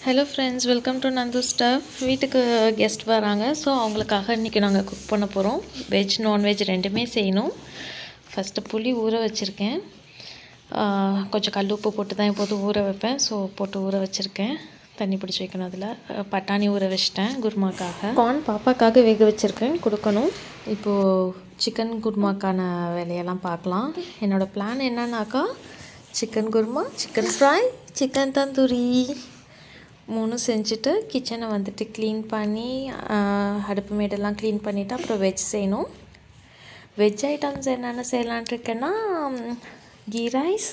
Hello friends welcome to Nandu stuff வீட்டுக்கு guest வராங்க so அவங்களுக்காக இன்றைக்கி நாங்கள் குக் பண்ண போகிறோம் வெஜ் நான்வெஜ் ரெண்டுமே செய்யணும் ஃபஸ்ட்டு புளி ஊற வச்சுருக்கேன் ஆஹ் கொஞ்சம் கல் உப்பு போட்டு தான் எப்போதும் ஊற வைப்பேன் ஸோ போட்டு ஊற வச்சுருக்கேன் தண்ணி பிடிச்சி வைக்கணும் அதில் பட்டாணி ஊற வச்சிட்டேன் குருமாக்காக கார்ன் பாப்பாக்காக வேக வச்சுருக்கேன் கொடுக்கணும் இப்போது சிக்கன் குருமாக்கான வேலையெல்லாம் பார்க்கலாம் என்னோடய பிளான் என்னன்னாக்கா chicken kurma chicken fry chicken tandoori மூணும் செஞ்சுட்டு கிச்சனை வந்துட்டு க்ளீன் பண்ணி ஆஹ், அடுப்பு மேடெல்லாம் க்ளீன் பண்ணிவிட்டு அப்புறம் வெஜ் செய்யணும் வெஜ் ஐட்டம்ஸ் என்னென்ன செய்யலான்ட்டு இருக்கேன்னா ghee rice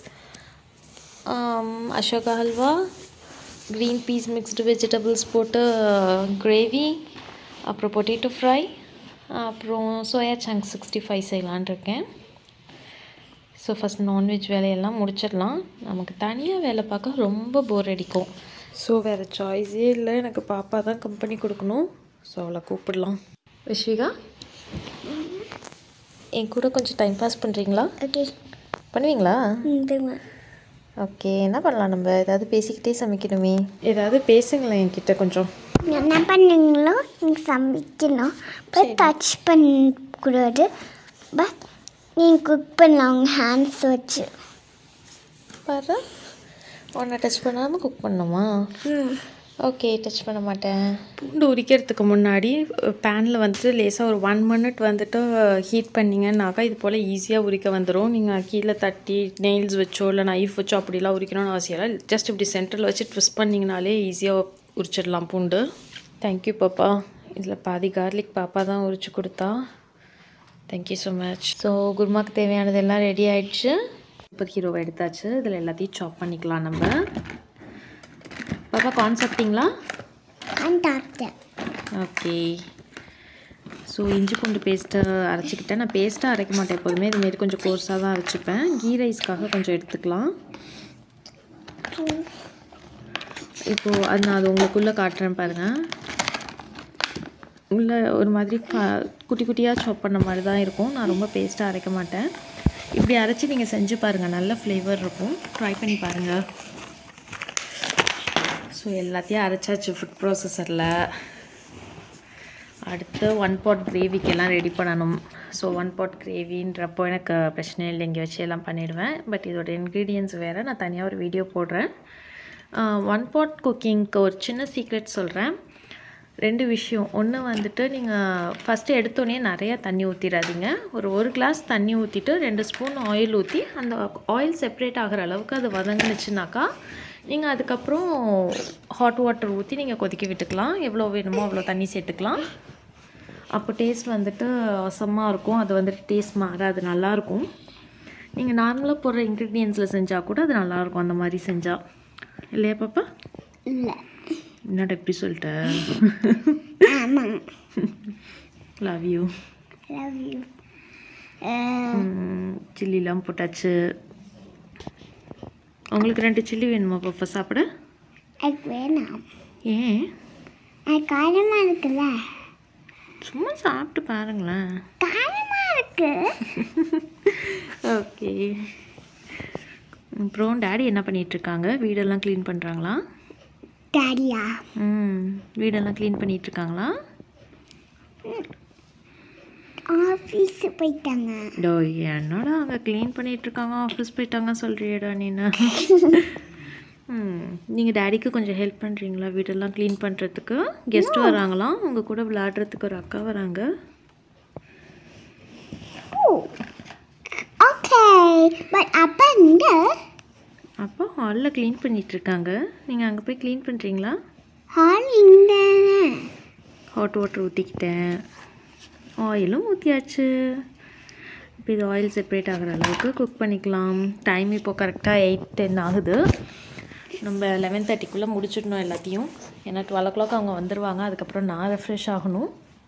Ashoka halwa green peas mixed vegetables போட்டு கிரேவி அப்புறம் பொட்டேட்டோ ஃப்ரை அப்புறம் சோயா சங்க் சிக்ஸ்டி ஃபைவ் செய்யலான் இருக்கேன் ஸோ ஃபஸ்ட் நான்வெஜ் வேலையெல்லாம் முடிச்சிடலாம் நமக்கு தனியாக வேலை பார்க்க ரொம்ப போர் அடிக்கும் ஸோ வேறு சாய்ஸே இல்லை எனக்கு பாப்பா தான் கம்பெனி கொடுக்கணும் ஸோ அவளை கூப்பிடலாம் விஸ்விகா என் கூட கொஞ்சம் டைம் பாஸ் பண்ணுறீங்களா ஓகே பண்ணுவீங்களா ம் ஓகே என்ன பண்ணலாம் நம்ம ஏதாவது பேசிக்கிட்டே சமைக்கணுமே ஏதாவது பேசுங்களேன் என்கிட்ட கொஞ்சம் என்ன பண்ணீங்களோ நீங்கள் சமைக்கணும் பட் டச் பண்ணக்கூடாது பட் நீங்கள் குக் பண்ணலாம் உங்கள் ஹேண்ட்ஸ் வச்சு பாரு உன்னை டச் பண்ணாமல் குக் பண்ணணுமா ஓகே டச் பண்ண மாட்டேன் பூண்டு உரிக்கிறதுக்கு முன்னாடி பேனில் வந்துட்டு லேசாக ஒரு ஒன் மினிட் வந்துட்டு ஹீட் பண்ணிங்கன்னாக்கா இது போல் ஈஸியாக உரிக்க வந்துடும் நீங்கள் கீழே தட்டி நெயில்ஸ் வச்சோ இல்லை நைஃப் வச்சோ அப்படிலாம் உரிக்கணும்னு அவசியம் இல்லை ஜஸ்ட் இப்படி சென்டரில் வச்சு ட்விஸ்ட் பண்ணிங்கனாலே ஈஸியாக உரிச்சிடலாம் பூண்டு தேங்க்யூ பாப்பா இதில் பாதி கார்லிக் பாப்பா தான் உரிச்சு கொடுத்தா தேங்க்யூ ஸோ மச் ஸோ குருமாக்கு தேவையானது எல்லாம் ரெடி ஆயிடுச்சு இப்போ ஹீரோவை எடுத்தாச்சு இதில் எல்லாத்தையும் சாப் பண்ணிக்கலாம் நம்ம பாப்பா கார்ன் சாப்பிட்டீங்களா நான் சாப்பிட்டேன் ஓகே ஸோ இஞ்சி பூண்டு பேஸ்ட்டை அரைச்சிக்கிட்டேன் நான் பேஸ்ட்டாக அரைக்க மாட்டேன் எப்போதுமே இதுமாரி கொஞ்சம் கோர்ஸாக தான் அரைச்சிப்பேன் கீ ரைஸ்க்காக கொஞ்சம் எடுத்துக்கலாம் இப்போது அது நான் அது உங்களுக்குள்ளே காட்டுறேன் பாருங்கள் உள்ள ஒரு மாதிரி ஃப- குட்டி குட்டியாக சாப் பண்ண மாதிரி தான் இருக்கும் நான் ரொம்ப பேஸ்ட்டாக அரைக்க மாட்டேன் இப்படி அரைச்சி நீங்கள் செஞ்சு பாருங்கள் நல்ல ஃப்ளேவர் இருக்கும் ட்ரை பண்ணி பாருங்கள் ஸோ எல்லாத்தையும் அரைச்சாச்சு ஃபுட் ப்ராசஸரில் அடுத்து ஒன் பாட் கிரேவிக்கெல்லாம் ரெடி பண்ணணும் ஸோ ஒன் பாட் கிரேவின்றப்போ எனக்கு பிரச்சனை இல்லை இங்கே வச்சு எல்லாம் பண்ணிடுவேன் பட் இதோட இன்க்ரீடியன்ஸ் வேறு நான் தனியாக ஒரு வீடியோ போடுறேன் ஒன் பாட் குக்கிங்க்கு ஒரு சின்ன சீக்ரெட் சொல்கிறேன் ரெண்டு விஷயம் ஒன்று வந்துட்டு நீங்கள் ஃபஸ்ட்டு எடுத்தோடனே நிறைய தண்ணி ஊற்றிடாதீங்க ஒரு ஒரு கிளாஸ் தண்ணி ஊற்றிட்டு ரெண்டு ஸ்பூன் ஆயில் ஊற்றி அந்த ஆயில் செப்பரேட் ஆகிற அளவுக்கு அது வதங்குனுச்சுனாக்கா நீங்கள் அதுக்கப்புறம் ஹாட் வாட்டர் ஊற்றி நீங்கள் கொதிக்க விட்டுக்கலாம் எவ்வளோ வேணுமோ அவ்வளோ தண்ணி சேர்த்துக்கலாம் அப்போ டேஸ்ட் வந்துட்டு அவசமாக இருக்கும் அது வந்துட்டு டேஸ்ட் மாறாது நல்லாயிருக்கும் நீங்கள் நார்மலாக போடுற இன்க்ரீடியன்ஸில் செஞ்சால் கூட அது நல்லாயிருக்கும் அந்த மாதிரி செஞ்சால் இல்லையா பாப்பா இல்லை என்னடா இப்படி சொல்லிட்டேன் ஆமாம் லவ் யூ லவ் யூ சில்லிலாம் போட்டாச்சு உங்களுக்கு ரெண்டு சில்லி வேணுமா பாப்பா சாப்பிட எனக்கு வேணாம் ஏன் எனக்கு காரமாக இருக்குல்ல சும்மா சாப்பிட்டு பாருங்களேன் காரமாக இருக்கு ஓகே அப்புறம் டேடி என்ன பண்ணிட்டு இருக்காங்க வீடெல்லாம் க்ளீன் பண்ணுறாங்களா டாடியா ம் வீடெல்லாம் க்ளீன் பண்ணிட்டு இருக்காங்களா ஆஃபீஸு போயிட்டாங்க டோ என்னடா அங்கே க்ளீன் பண்ணிட்டு இருக்காங்க ஆஃபீஸ் போயிட்டாங்க சொல்கிறியடா நீனு ம் நீங்கள் டேடிக்கு கொஞ்சம் ஹெல்ப் பண்ணுறீங்களா வீடெல்லாம் க்ளீன் பண்ணுறதுக்கு கெஸ்ட் வராங்களாம் உங்கள் கூட விளையாடுறதுக்கு ஒரு அக்கா வராங்க ஓகே பட் அப்பா இங்க அப்பா ஹாலில் க்ளீன் பண்ணிட்டு இருக்காங்க நீங்கள் அங்கே போய் க்ளீன் பண்ணுறீங்களா ஹால் இங்க ஹாட் வாட்டர் ஊற்றிக்கிட்டேன் ஆயிலும் ஊற்றியாச்சு இப்போ இது ஆயில் செப்பரேட் ஆகிற அளவுக்கு குக் பண்ணிக்கலாம் டைம் இப்போ கரெக்டாக எயிட் டென் ஆகுது நம்ம லெவன் தேர்ட்டிக்குள்ளே முடிச்சிடணும் எல்லாத்தையும் ஏன்னா டுவெல் ஓ கிளாக் அவங்க வந்துடுவாங்க அதுக்கப்புறம் நான் ரெஃப்ரெஷ் ஆகணும்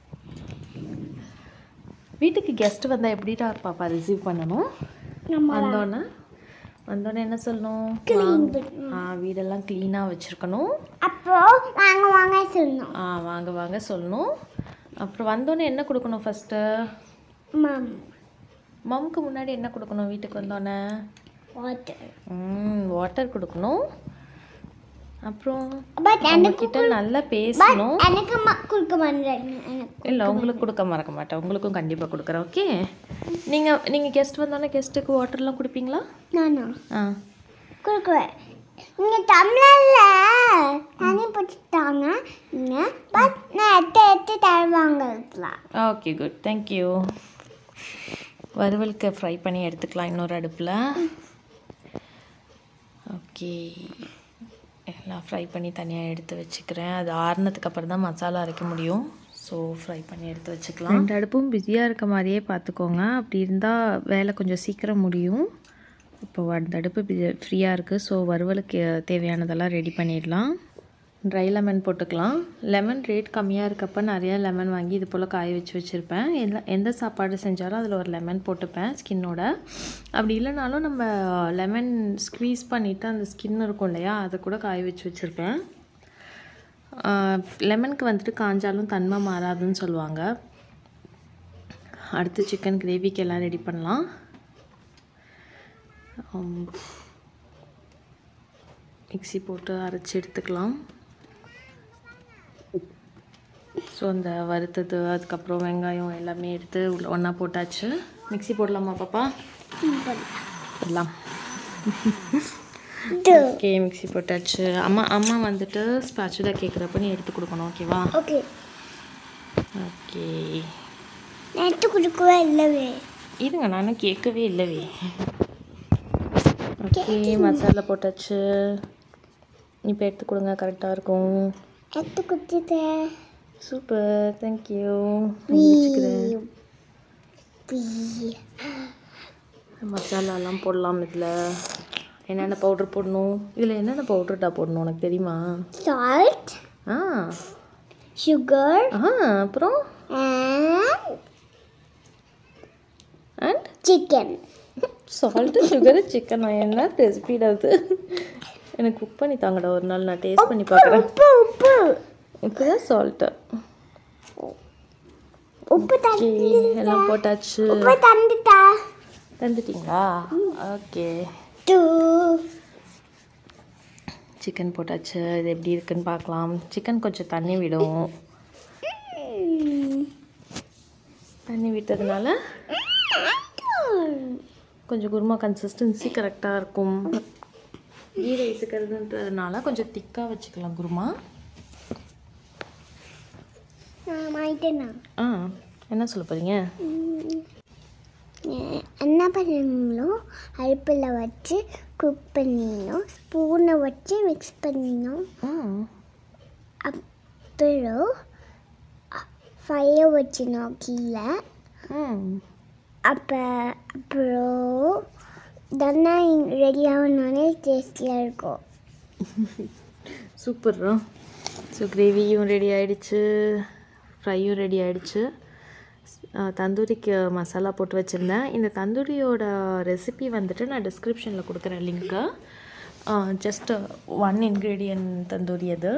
வீட்டுக்கு கெஸ்ட் வந்தால் எப்படிடா பாப்பா ரிசீவ் பண்ணணும் நம்ம வந்தோன்னே வந்தோடனே என்ன சொல்லணும் வாங்க ஆ வீடெல்லாம் க்ளீனாக வச்சுருக்கணும் அப்போ வாங்க வாங்க சொல்லணும் ஆ வாங்க வாங்க சொல்லணும் அப்புறம் வந்தோடனே என்ன கொடுக்கணும் ஃபஸ்ட்டு மம் மம்க்கு முன்னாடி என்ன கொடுக்கணும் வீட்டுக்கு வந்தோடனே வாட்டர் வாட்டர் கொடுக்கணும் அப்புறம் பட் அவங்க கிட்ட நல்லா பேசணும் எனக்கு ம- கொடுக்க மாட்டேன் எனக்கு இல்லை உங்களுக்கு கொடுக்க மறக்க மாட்டேன் உங்களுக்கும் கண்டிப்பாக கொடுக்குறேன் ஓகே நீங்கள் நீங்கள் கெஸ்ட் வந்தோடனே கெஸ்ட்டுக்கு வாட்டர்லாம் கொடுப்பீங்களா நானா ஆ கொடுக்குவேன் இங்கே தமிழில் தண்ணி பிடிச்சிட்டாங்க இங்கே பட் நான் எடுத்து எடுத்து தருவாங்க இருக்கலாம் ஓகே குட் தேங்க்யூ வறுவலுக்கு ஃப்ரை பண்ணி எடுத்துக்கலாம் இன்னொரு அடுப்பில் ஓகே எல்லாம் ஃப்ரை பண்ணி தனியாக எடுத்து வச்சுக்கிறேன் அது ஆறுனதுக்கு அப்புறம் தான் மசாலா அரைக்க முடியும் ஸோ ஃப்ரை பண்ணி எடுத்து வச்சுக்கலாம் ரெண்டு அடுப்பும் பிஸியாக இருக்க மாதிரியே பார்த்துக்கோங்க அப்படி இருந்தால் வேலை கொஞ்சம் சீக்கிரம் முடியும் இப்போ அந்த அடுப்பு ஃப்ரீயாக இருக்குது ஸோ வறுவலுக்கு தேவையானதெல்லாம் ரெடி பண்ணிடலாம் ட்ரை லெமன் போட்டுக்கலாம் லெமன் ரேட் கம்மியாக இருக்கப்ப நிறைய லெமன் வாங்கி இது போல் காய வச்சு வச்சுருப்பேன் எந்த எந்த சாப்பாடு செஞ்சாலும் அதில் ஒரு லெமன் போட்டுப்பேன் ஸ்கின்னோட அப்படி இல்லைனாலும் நம்ம லெமன் ஸ்க்வீஸ் பண்ணிவிட்டு அந்த ஸ்கின் இருக்கும் இல்லையா அதை கூட காய வச்சு வச்சுருப்பேன் லெமனுக்கு வந்துட்டு காஞ்சாலும் தன்மை மாறாதுன்னு சொல்லுவாங்க அடுத்து சிக்கன் கிரேவிக்கு எல்லாம் ரெடி பண்ணலாம் மிக்ஸி போட்டு அரைச்சி எடுத்துக்கலாம் ஸோ அந்த வறுத்தது அதுக்கப்புறம் வெங்காயம் எல்லாமே எடுத்து உள்ள ஒன்றா போட்டாச்சு மிக்ஸி போடலாமா பாப்பா போடலாம் ஓகே மிக்ஸி போட்டாச்சு அம்மா அம்மா வந்துட்டு ஸ்பாச்சுலா கேட்குறப்ப நீ எடுத்து கொடுக்கணும் ஓகேவா ஓகே ஓகே நான் எடுத்து கொடுக்கவே இல்லவே இருங்க நானும் கேட்கவே இல்லவே ஓகே மசாலா போட்டாச்சு இப்போ எடுத்து கொடுங்க கரெக்டாக இருக்கும் எடுத்து கொடுத்துட்டேன் சூப்பர் தேங்க்யூ வச்சுக்கிறேன் மசாலாலாம் போடலாம் இதில் என்னென்ன பவுடர் போடணும் இதில் என்னென்ன பவுடர்டா போடணும் உனக்கு தெரியுமா சால்ட் ஆ சுகர் ஆ அப்புறம் and and chicken salt sugar chicken என்ன ரெசிபிடா அது எனக்கு குக் பண்ணி தாங்கடா ஒரு நாள் நான் டேஸ்ட் பண்ணி பார்க்குறேன் உப்பு உப்பு இப்போதான் சால்ட்டு உப்பு தண்ணி எல்லாம் போட்டாச்சு உப்பு தந்துட்டா தந்துட்டீங்களா ஓகே டூ சிக்கன் போட்டாச்சு இது எப்படி இருக்குன்னு பார்க்கலாம் சிக்கன் கொஞ்சம் தண்ணி விடும் தண்ணி விட்டதுனால கொஞ்சம் குருமா கன்சிஸ்டன்சி கரெக்டாக இருக்கும் கீ ரைஸுக்கிறதுன்றதுனால கொஞ்சம் திக்காக வச்சுக்கலாம் குருமா நான் மாயிட்டேனா ஆ என்ன சொல்ல போகிறீங்க என்ன பண்ணணுங்களோ அடுப்பில் வச்சு குக் பண்ணிடணும் ஸ்பூனை வச்சு மிக்ஸ் பண்ணிடணும் ம் அப்புறம் ஃபயர் வச்சிடணும் கீழே ம் அப்போ அப்புறம் தன்னா ரெடி ஆகணுன்னே டேஸ்டியாக இருக்கும் சூப்பர்ரா ஸோ கிரேவியும் ரெடி ஆயிடுச்சு ஃப்ரையும் ரெடி ஆயிடுச்சு அஹ் தந்தூரிக்கு மசாலா போட்டு வச்சுருந்தேன் இந்த தந்தூரியோட ரெசிபி வந்துட்டு நான் டிஸ்கிரிப்ஷனில் கொடுக்குறேன் லிங்க்கு ஜஸ்ட் ஒன் இன்க்ரீடியன்ட் தந்தூரி அது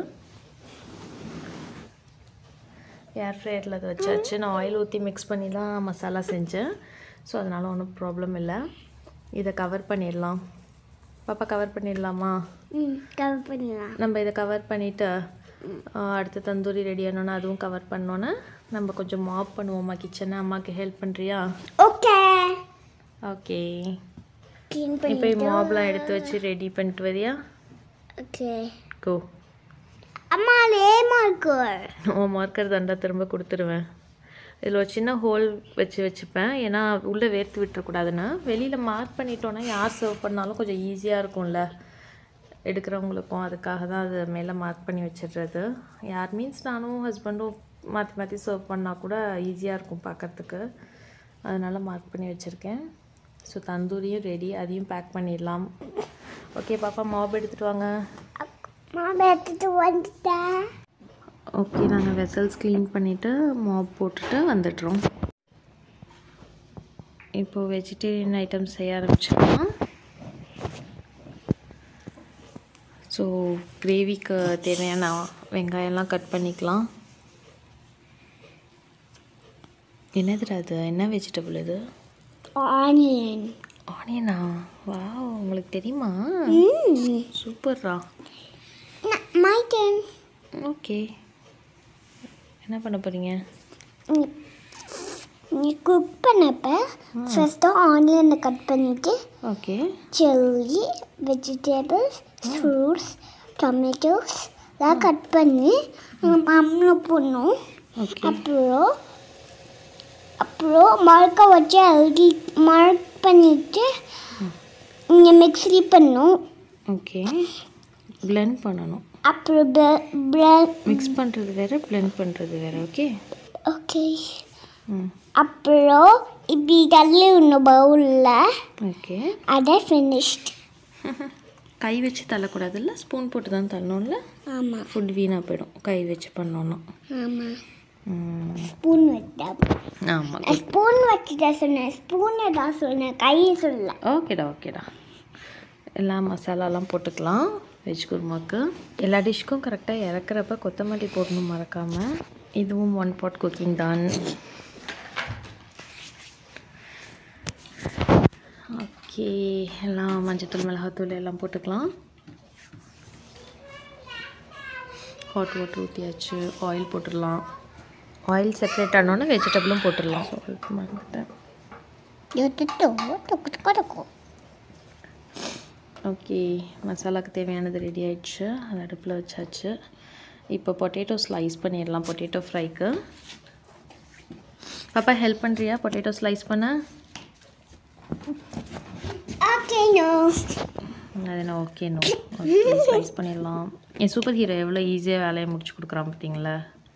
ஏர் ஃப்ரையரில் அதை வச்சாச்சு நான் ஆயில் ஊற்றி மிக்ஸ் பண்ணி தான் மசாலா செஞ்சேன் ஸோ அதனால் ஒன்றும் ப்ராப்ளம் இல்லை இதை கவர் பண்ணிடலாம் பாப்பா கவர் பண்ணிடலாமா ம் கவர் பண்ணிடலாம் நம்ம இதை கவர் பண்ணிவிட்டு அடுத்து தந்தூரி ரெடி ஆனோன்னா அதுவும் கவர் பண்ணோன்னே நம்ம கொஞ்சம் மாப் பண்ணுவோம்மா கிச்சனை அம்மாவுக்கு ஹெல்ப் பண்ணுறியா ஓகே ஓகே க்ளீன் இப்போ பண்ணி மாப்லாம் எடுத்து வச்சு ரெடி பண்ணிட்டு வரியா ஓகே கோ அம்மா லே மார்க்கர் உன் மார்க்கர் தண்டா திரும்ப கொடுத்துருவேன் இதில் ஒரு சின்ன ஹோல் வச்சு வச்சுப்பேன் ஏன்னா உள்ளே வேர்த்து விட்டுறக்கூடாதுன்னு வெளியில் மார்க் பண்ணிட்டோன்னா யார் சர்வ் பண்ணாலும் கொஞ்சம் ஈஸியாக இருக்கும்ல எடுக்கிறவங்களுக்கும் அதுக்காக தான் அது மேலே மார்க் பண்ணி வச்சிடுறது யார் மீன்ஸ் நானும் ஹஸ்பண்டும் மாற்றி மாற்றி சர்வ் பண்ணால் கூட ஈஸியாக இருக்கும் பார்க்கறதுக்கு அதனால் மார்க் பண்ணி வச்சுருக்கேன் ஸோ தந்தூரியும் ரெடி அதையும் பேக் பண்ணிடலாம் ஓகே பாப்பா மாப் எடுத்துகிட்டு வாங்க மாமா எடுத்துட்டு வந்துட்டேன் ஓகே நாங்கள் வெசல்ஸ் க்ளீன் பண்ணிவிட்டு மாப் போட்டுட்டு வந்துடுறோம் இப்போது வெஜிடேரியன் ஐட்டம்ஸ் செய்ய ஆரம்பிச்சிடலாம் ஸோ கிரேவிக்கு தேவையான வெங்காயம்லாம் கட் பண்ணிக்கலாம் என்னதுடா அது என்ன வெஜிடபிள் இது ஆனியன் ஆனியனா வா உங்களுக்கு தெரியுமா சூப்பர்ரா டர்ன் ஓகே என்ன பண்ண போகிறீங்க நீ நீ குக் பண்ணப்ப ஃபஸ்ட்டு ஆனியனை கட் பண்ணிவிட்டு okay chilli vegetables fruits tomatoes எல்லாம் கட் பண்ணி மம்மில் போடணும் ஓகே அப்புறம் அப்புறம் மறக்க வச்சு எழுதி மார்க் பண்ணிவிட்டு இங்கே மிக்ஸி பண்ணணும் ஓகே blend பண்ணணும் அப்புறம் பிரெட் மிக்ஸ் பண்ணுறது வேறு blend பண்ணுறது வேறு ஓகே ஓகே ம் அப்புறம் இப்படி தள்ளி ஒன்று பவுலில் ஓகே அதை ஃபினிஷ்ட் கை வச்சு தள்ளக்கூடாதுல்ல ஸ்பூன் போட்டு தான் தள்ளணும்ல ஆமாம் ஃபுட் வீணாக போயிடும் கை வச்சு பண்ணோன்னா ஆமாம் ம் ஸ்பூன் வச்சா ஆமாம் ஸ்பூன் வச்சுட்டா சொன்னேன் ஸ்பூனை தான் சொன்னேன் கையை சொல்லல ஓகேடா ஓகேடா எல்லா மசாலாலாம் போட்டுக்கலாம் வெஜ் குருமாக்கு எல்லா டிஷ்க்கும் கரெக்டாக இறக்குறப்ப கொத்தமல்லி போடணும் மறக்காமல் இதுவும் ஒன் பாட் குக்கிங் தான் ஓகே எல்லாம் மஞ்சத்தூள் மிளகாத்தூள் எல்லாம் போட்டுக்கலாம் ஹாட் வாட்டர் ஊற்றியாச்சு ஆயில் போட்டுடலாம் ஆயில் செப்பரேட் ஆனோன்னே வெஜிடபிளும் போட்டுடலாம் சொல்லிட்டு மறந்துட்டேன் கொடுக்கும் ஓகே மசாலாக்கு தேவையானது ரெடி ஆயிடுச்சு அது அடுப்பில் வச்சாச்சு இப்போ பொட்டேட்டோ ஸ்லைஸ் பண்ணிடலாம் பொட்டேட்டோ ஃப்ரைக்கு பாப்பா ஹெல்ப் பண்ணுறியா பொட்டேட்டோ ஸ்லைஸ் பண்ண ஓகே நோ அது என்ன ஓகே நோ ஓகே ஸ்லைஸ் பண்ணிடலாம் என் சூப்பர் ஹீரோ எவ்வளோ ஈஸியாக வேலையை முடிச்சு கொடுக்குறான் பார்த்தீங்களா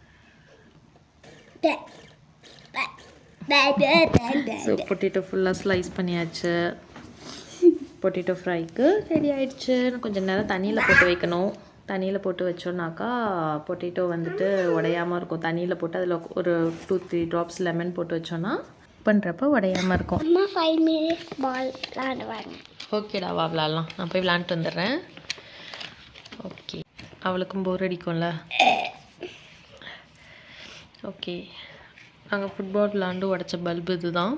ஸோ பொட்டேட்டோ ஃபுல்லாக ஸ்லைஸ் பண்ணியாச்சு பொட்டேட்டோ ஃப்ரைக்கு ரெடி ஆயிடுச்சு இன்னும் கொஞ்சம் நேரம் தண்ணியில் போட்டு வைக்கணும் தண்ணியில் போட்டு வச்சோன்னாக்கா பொட்டேட்டோ வந்துட்டு உடையாமல் இருக்கும் தண்ணியில் போட்டு அதில் ஒரு டூ த்ரீ ட்ராப்ஸ் லெமன் போட்டு வச்சோன்னா பண்ணுறப்ப உடையாமல் இருக்கும் அம்மா ஃபைவ் மினிட்ஸ் பால் விளாடுவாங்க ஓகேடா வா விளாட்லாம் நான் போய் விளாண்டுட்டு வந்துடுறேன் ஓகே அவளுக்கும் போர் அடிக்கும்ல ஓகே நாங்கள் ஃபுட்பால் விளாண்டு உடச்ச பல்பு இதுதான்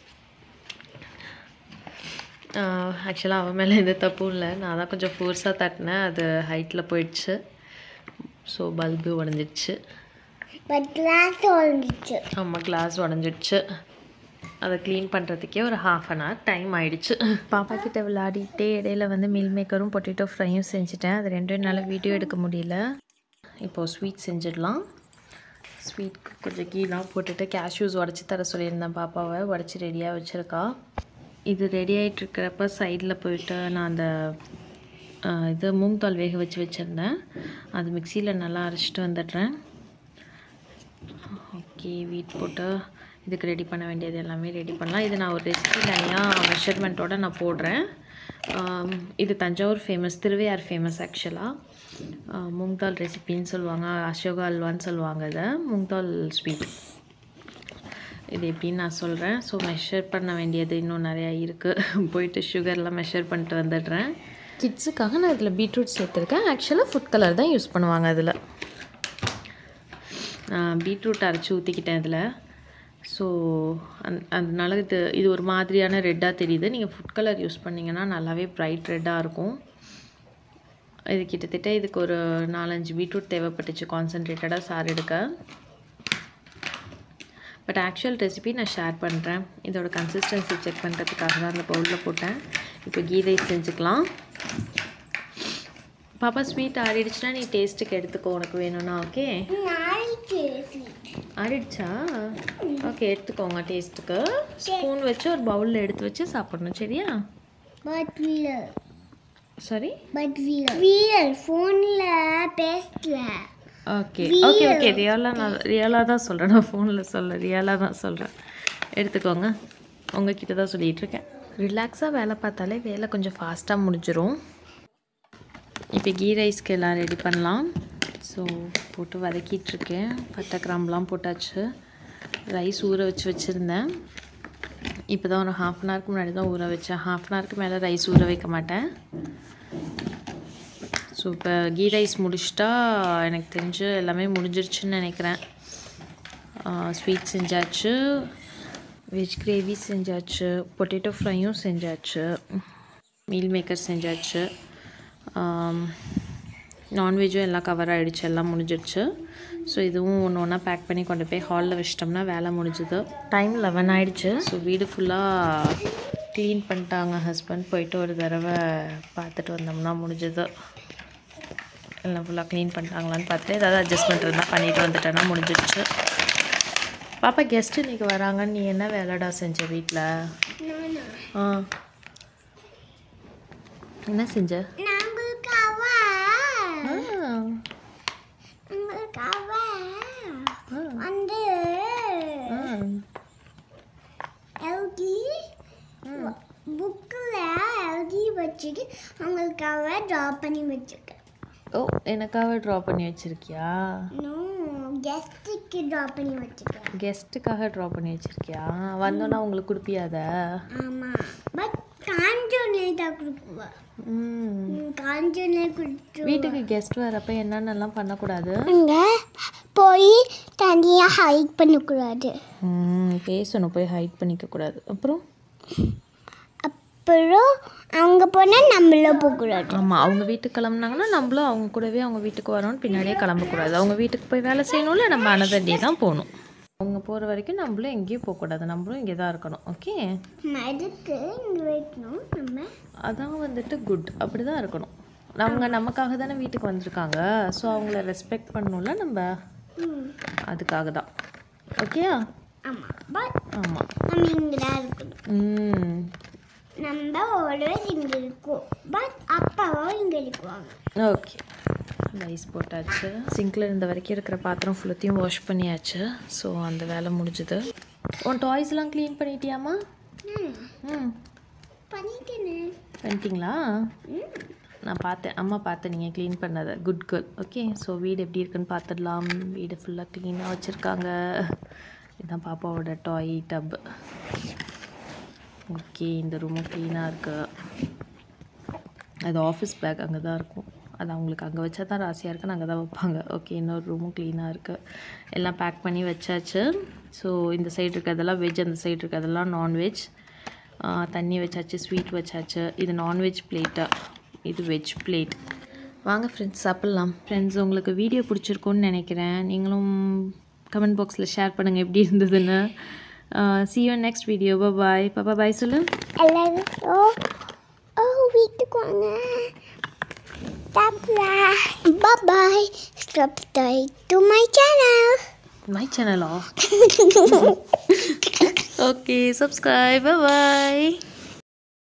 ஆக்சுவலாக அவன் மேலே எந்த தப்பும் இல்லை நான் தான் கொஞ்சம் ஃபோர்ஸாக தட்டினேன் அது ஹைட்டில் போயிடுச்சு ஸோ பல்பு உடஞ்சிடுச்சு பட் கிளாஸ் வந்துச்சு ஆமாம் கிளாஸ் உடஞ்சிடுச்சு அதை க்ளீன் பண்ணுறதுக்கே ஒரு ஹாஃப் அன் ஹவர் டைம் ஆயிடுச்சு பாப்பா கிட்ட விளையாடிட்டே இடையில வந்து மீல் மேக்கரும் பொட்டேட்டோ ஃப்ரையும் செஞ்சுட்டேன் அது ரெண்டு என்னால் வீடியோ எடுக்க முடியல இப்போது ஸ்வீட் செஞ்சிடலாம் ஸ்வீட்க்கு கொஞ்சம் கீலாம் போட்டுட்டு கேஷ்யூஸ் உடச்சி தர சொல்லியிருந்தேன் பாப்பாவை உடச்சி ரெடியாக வச்சுருக்கா இது ரெடி ஆகிட்டு இருக்கிறப்ப சைடில் போயிட்டு நான் அந்த ஆஹ், இது மூங் தால் வேக வச்சு வச்சுருந்தேன் அது மிக்சியில் நல்லா அரைச்சிட்டு வந்துடுறேன் ஓகே வீட் போட்டு இதுக்கு ரெடி பண்ண வேண்டியது எல்லாமே ரெடி பண்ணலாம் இது நான் ஒரு ரெசிபி தனியாக மெஷர்மெண்ட்டோட நான் போடுறேன் ஆம், இது தஞ்சாவூர் ஃபேமஸ் திருவையார் ஃபேமஸ் ஆக்சுவலாக மூங் தால் ரெசிபின்னு சொல்லுவாங்க அசோகா அல்வான்னு சொல்லுவாங்க இதை மூங் தால் ஸ்வீட் இது எப்படின்னு நான் சொல்கிறேன் ஸோ மெஷர் பண்ண வேண்டியது இன்னும் நிறையா இருக்குது போயிட்டு சுகர்லாம் மெஷர் பண்ணிட்டு வந்துடுறேன் கிட்ஸுக்காக நான் இதில் பீட்ரூட் சேர்த்துருக்கேன் ஆக்சுவலாக ஃபுட் கலர் தான் யூஸ் பண்ணுவாங்க அதில் பீட்ரூட் அரைச்சி ஊற்றிக்கிட்டேன் இதில் ஸோ அந் அதனால இது இது ஒரு மாதிரியான ரெட்டாக தெரியுது நீங்கள் ஃபுட் கலர் யூஸ் பண்ணிங்கன்னா நல்லாவே ப்ரைட் ரெட்டாக இருக்கும் இது கிட்டத்தட்ட இதுக்கு ஒரு நாலஞ்சு பீட்ரூட் தேவைப்பட்டுச்சு கான்சன்ட்ரேட்டடாக சார் எடுக்க பட் ஆக்சுவல் ரெசிபி நான் ஷேர் பண்ணுறேன் இதோட கன்சிஸ்டன்சி செக் பண்ணுறதுக்காக தான் அந்த பவுலில் போட்டேன் இப்போ கீ ரைஸ் செஞ்சுக்கலாம் பாப்பா ஸ்வீட் ஆறிடுச்சுன்னா நீ டேஸ்ட்டுக்கு எடுத்துக்கோ உனக்கு வேணும்னா ஓகே நாளைக்கு ஆறிடுச்சா ஓகே எடுத்துக்கோங்க டேஸ்ட்டுக்கு ஸ்பூன் வச்சு ஒரு பவுலில் எடுத்து வச்சு சாப்பிடணும் சரியா but wheeler sorry but wheeler wheeler ஃபோனில் பேசல ஓகே ஓகே ஓகே ரியலாக நான் ரியலாக தான் சொல்கிறேன் நான் ஃபோனில் சொல்ல ரியலாக தான் சொல்கிறேன் எடுத்துக்கோங்க உங்ககிட்ட தான் சொல்லிகிட்டு இருக்கேன் ரிலாக்ஸாக வேலை பார்த்தாலே வேலை கொஞ்சம் ஃபாஸ்ட்டாக முடிஞ்சிரும் இப்போ கீ ரைஸ்க்கு எல்லாம் ரெடி பண்ணலாம் ஸோ போட்டு வதக்கிட்டுருக்கேன் பட்டை கிராம்புலாம் போட்டாச்சு ரைஸ் ஊற வச்சு வச்சுருந்தேன் இப்போ தான் ஒரு ஹாஃப் அன் ஹவருக்கு முன்னாடி தான் ஊற வச்சேன் ஹாஃப் அன் ஹவருக்கு மேலே ரைஸ் ஊற வைக்க மாட்டேன் ஸோ இப்போ கீ ரைஸ் முடிச்சிட்டா எனக்கு தெரிஞ்சு எல்லாமே முடிஞ்சிருச்சுன்னு நினைக்கிறேன் ஸ்வீட் செஞ்சாச்சு வெஜ் கிரேவி செஞ்சாச்சு பொட்டேட்டோ ஃப்ரையும் செஞ்சாச்சு மீல் மேக்கர் செஞ்சாச்சு ஆம், நான்வெஜ்ஜும் எல்லாம் கவர் ஆகிடுச்சு எல்லாம் முடிஞ்சிடுச்சு ஸோ இதுவும் ஒன்று ஒன்றா பேக் பண்ணி கொண்டு போய் ஹாலில் வச்சிட்டோம்னா வேலை முடிஞ்சுது டைம் லெவன் ஆயிடுச்சு ஸோ வீடு ஃபுல்லாக க்ளீன் பண்ணிட்டாங்க ஹஸ்பண்ட் போயிட்டு ஒரு தடவை பார்த்துட்டு வந்தோம்னா முடிஞ்சது எல்லாம் ஃபுல்லாக க்ளீன் பண்ணிட்டாங்களான்னு பார்த்துட்டு ஏதாவது அட்ஜஸ்ட்மெண்ட் இருந்தால் பண்ணிட்டு வந்துட்டேன்னா முடிஞ்சிடுச்சு பாப்பா கெஸ்ட் இன்னைக்கு வராங்கன்னு நீ என்ன வேலைடா செஞ்ச வீட்டில் ஆ என்ன செஞ்ச நம்மளுக்காக ஆ நம்மளுக்காக ஆ வந்து ஆ எழுதி புக்கில் எழுதி வச்சுட்டு அவங்களுக்காக ட்ரா பண்ணி வச்சுருக்கேன் ஓ எனக்காக ட்ரா பண்ணி வச்சிருக்கியா இன்னும் கெஸ்ட்டுக்கு ட்ரா பண்ணி வச்சுருக்கேன் கெஸ்ட்டுக்காக ட்ரா பண்ணி வச்சிருக்கியா வந்தோன்னா உங்களுக்கு கொடுப்பியாத ஆமாம் பட் காஞ்சோனே தான் கொடுக்குவேன் ம் காஞ்சோனே கொடுத்து வீட்டுக்கு கெஸ்ட் வரப்ப என்னென்னலாம் பண்ணக்கூடாது அங்கே போய் தனியாக ஹைட் பண்ணக்கூடாது ம் பேசணும் போய் ஹைட் பண்ணிக்க கூடாது அப்புறம் அப்புறம் அங்கே போனால் நம்மளும் போகக்கூடாது ஆமாம் அவங்க வீட்டுக்கு கிளம்புனாங்கன்னா நம்மளும் அவங்க கூடவே அவங்க வீட்டுக்கு வரோன்னு பின்னாடியே கிளம்பக்கூடாது அவங்க வீட்டுக்கு போய் வேலை செய்யணும்ல நம்ம அனதண்டி தான் போகணும் அவங்க போகிற வரைக்கும் நம்மளும் எங்கேயும் போகக்கூடாது நம்மளும் இங்கே தான் இருக்கணும் ஓகே எதுக்கு இங்கே வைக்கணும் நம்ம அதான் வந்துட்டு குட் அப்படி தான் இருக்கணும் அவங்க நமக்காக தானே வீட்டுக்கு வந்திருக்காங்க ஸோ அவங்கள ரெஸ்பெக்ட் பண்ணணும்ல நம்ம ம் அதுக்காக தான் ஓகேயா ஆமாம் பட் ஆமாம் நம்ம இங்கே தான் இருக்கணும் ம் நம்ம ஆல்வேஸ் இங்கே இருக்கோம் பட் அப்பாவும் இங்கே இருக்குவாங்க ஓகே ரைஸ் போட்டாச்சு சிங்கில் இருந்த வரைக்கும் இருக்கிற பாத்திரம் ஃபுல்லத்தையும் வாஷ் பண்ணியாச்சு ஸோ அந்த வேலை முடிஞ்சுது உன் டாய்ஸ்லாம் க்ளீன் பண்ணிட்டியாம்மா ம் பண்ணிட்டேனே பண்ணிட்டீங்களா ம் நான் பார்த்தேன் அம்மா பார்த்தேன் நீங்கள் க்ளீன் பண்ணதை குட் கேர்ள் ஓகே ஸோ வீடு எப்படி இருக்குன்னு பார்த்துடலாம் வீடு ஃபுல்லாக க்ளீனாக வச்சுருக்காங்க இதுதான் பாப்பாவோட டாய் டப் ஓகே இந்த ரூமும் க்ளீனாக இருக்கு அது ஆஃபீஸ் பேக் அங்கே தான் இருக்கும் அது அவங்களுக்கு அங்கே வச்சா தான் ராசியாக இருக்குன்னு அங்கே தான் வைப்பாங்க ஓகே இன்னொரு ரூமும் க்ளீனாக இருக்குது எல்லாம் பேக் பண்ணி வச்சாச்சு ஸோ இந்த சைடு இருக்கிறதெல்லாம் வெஜ் அந்த சைடு இருக்கிறதெல்லாம் நான்வெஜ் தண்ணி வச்சாச்சு ஸ்வீட் வச்சாச்சு இது நான்வெஜ் பிளேட்டா இது வெஜ் பிளேட் வாங்க ஃப்ரெண்ட்ஸ் சாப்பிட்லாம் ஃப்ரெண்ட்ஸ் உங்களுக்கு வீடியோ பிடிச்சிருக்கும்னு நினைக்கிறேன் நீங்களும் கமெண்ட் பாக்ஸில் ஷேர் பண்ணுங்கள் எப்படி இருந்ததுன்னு see you next video bye பாப்பா பாய் சொல்லு எல்லாரும் ஓ ஓ வீட்டுக்கு வாங்க Bye bye. Subscribe to my channel. My சேனலா ஓகே சப்ஸ்கிரைப் பாய்